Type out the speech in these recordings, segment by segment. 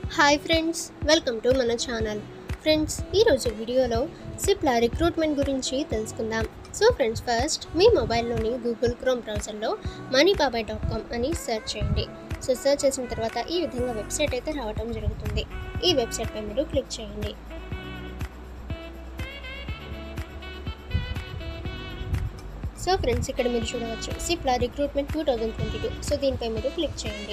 hi friends welcome to మన channel friends ఈరోజు వీడియోలో సిప్లా రిక్రూట్మెంట్ గురించి తెలుసుకుందాం సో ఫ్రెండ్స్ ఫస్ట్ మీ మొబైల్లోని గూగుల్ క్రోమ్ బ్రౌజర్లో మనీ బాబాయ్ డాట్ కామ్ అని సెర్చ్ చేయండి సో సెర్చ్ చేసిన తర్వాత ఈ విధంగా వెబ్సైట్ అయితే రావడం జరుగుతుంది ఈ వెబ్సైట్పై మీరు క్లిక్ చేయండి సో ఫ్రెండ్స్ ఇక్కడ మీరు చూడవచ్చు Cipla recruitment two thousand twenty two so దీనిపై మీరు క్లిక్ చేయండి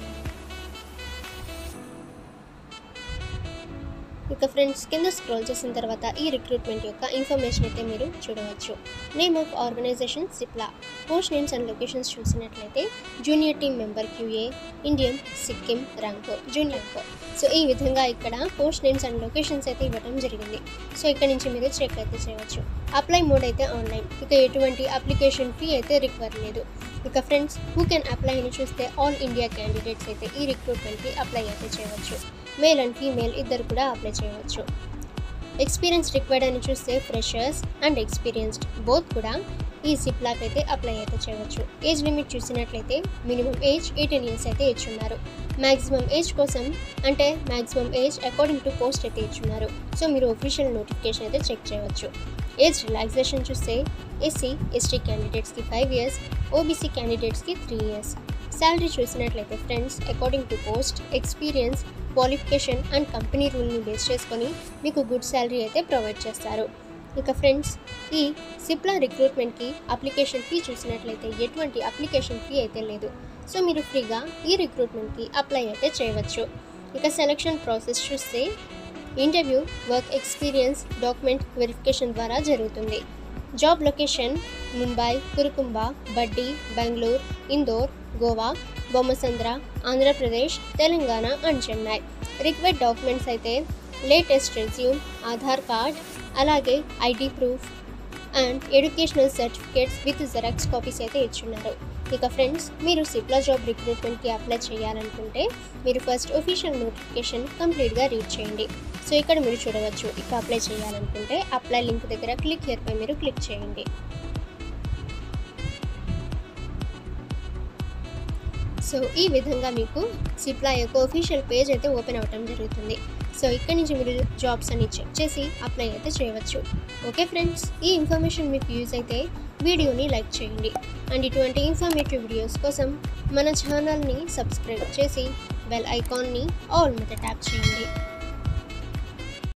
ఇక ఫ్రెండ్స్ కింద స్క్రోల్ చేసిన తర్వాత ఈ రిక్రూట్మెంట్ యొక్క ఇన్ఫర్మేషన్ అయితే మీరు చూడవచ్చు name of organization Cipla post names and locations చూసినట్లయితే junior team member QA Indian Sikkim Rangpo junior co so ఈ విధంగా ఇక్కడ పోస్ట్ నేమ్స్ అండ్ లొకేషన్స్ అయితే ఇవ్వడం జరిగింది సో ఇక్కడ నుంచి మీరు చెక్ అయితే చేయవచ్చు అప్లై మోడ్ అయితే ఆన్లైన్ ఇక ఎటువంటి అప్లికేషన్ ఫీ అయితే రిక్వైర్ లేదు ఇక ఫ్రెండ్స్ హూ కెన్ అప్లై అని చూస్తే ఆల్ ఇండియా క్యాండిడేట్స్ అయితే ఈ రిక్రూట్మెంట్కి అప్లై అయితే చేయవచ్చు మేల్ అండ్ ఫీమేల్ ఇద్దరు కూడా అప్లై చేయవచ్చు ఎక్స్పీరియన్స్ రిక్వైర్డ్ అని చూస్తే ఫ్రెషర్స్ అండ్ ఎక్స్పీరియన్స్డ్ బోత్ కూడా ఈ సిప్లాక్ అయితే అప్లై అయితే చేయవచ్చు ఏజ్ లిమిట్ చూసినట్లయితే మినిమం ఏజ్ ఎయిటీన్ ఇయర్స్ అయితే ఇచ్చున్నారు మ్యాక్సిమం ఏజ్ కోసం అంటే maximum age according to post అయితే ఇచ్చున్నారు సో మీరు ఒఫీషియల్ నోటిఫికేషన్ అయితే చెక్ చేయవచ్చు ఏజ్ రిలాక్సేషన్ చూస్తే ఎస్సీ ఎస్టీ క్యాండిడేట్స్కి ఫైవ్ ఇయర్స్ ఓబీసీ క్యాండిడేట్స్కి త్రీ ఇయర్స్ శాలరీ చూసినట్లయితే friends according to post experience qualification and company రూల్ని బేస్ చేసుకొని మీకు గుడ్ శాలరీ అయితే ప్రొవైడ్ చేస్తారు ఇక ఫ్రెండ్స్ ఈ సిప్లా రిక్రూట్మెంట్కి అప్లికేషన్ ఫీ చూసినట్లయితే ఎటువంటి అప్లికేషన్ ఫీ అయితే లేదు సో మీరు ఫ్రీగా ఈ రిక్రూట్మెంట్కి అప్లై అయితే చేయవచ్చు ఇక సెలక్షన్ ప్రాసెస్ చూస్తే interview work experience document verification ద్వారా జరుగుతుంది job location Mumbai Kurkumbh Baddi Bengaluru Indore Goa Bommasandra Andhra Pradesh Telangana and Chennai required documents అయితే లేటెస్ట్ రెజ్యూమ్ ఆధార్ కార్డ్ అలాగే ID proof and educational certificates with xerox copies అయితే ఇచ్చున్నారు ఇక ఫ్రెండ్స్ మీరు సిప్లా జాబ్ రిక్రూట్మెంట్కి అప్లై చేయాలనుకుంటే మీరు ఫస్ట్ ఒఫీషియల్ నోటిఫికేషన్ కంప్లీట్గా రీడ్ చేయండి సో ఇక్కడ మీరు చూడవచ్చు ఇక అప్లై చేయాలనుకుంటే అప్లై లింక్ దగ్గర క్లిక్ హియర్పై మీరు క్లిక్ చేయండి సో ఈ విధంగా మీకు సిప్లా యొక్క ఒఫీషియల్ పేజ్ అయితే ఓపెన్ అవ్వడం జరుగుతుంది సో ఇక్కడ నుంచి మీరు జాబ్స్ అన్ని చెక్ చేసి అప్లై అయితే చేయవచ్చు ఓకే ఫ్రెండ్స్ ఈ ఇన్ఫర్మేషన్ మీకు యూజ్ అయితే వీడియోని లైక్ చేయండి అండ్ ఇటువంటి ఇన్ఫర్మేటివ్ వీడియోస్ కోసం మన ఛానల్ని సబ్స్క్రైబ్ చేసి బెల్ ఐకాన్ని ఆల్ మీద ట్యాప్ చేయండి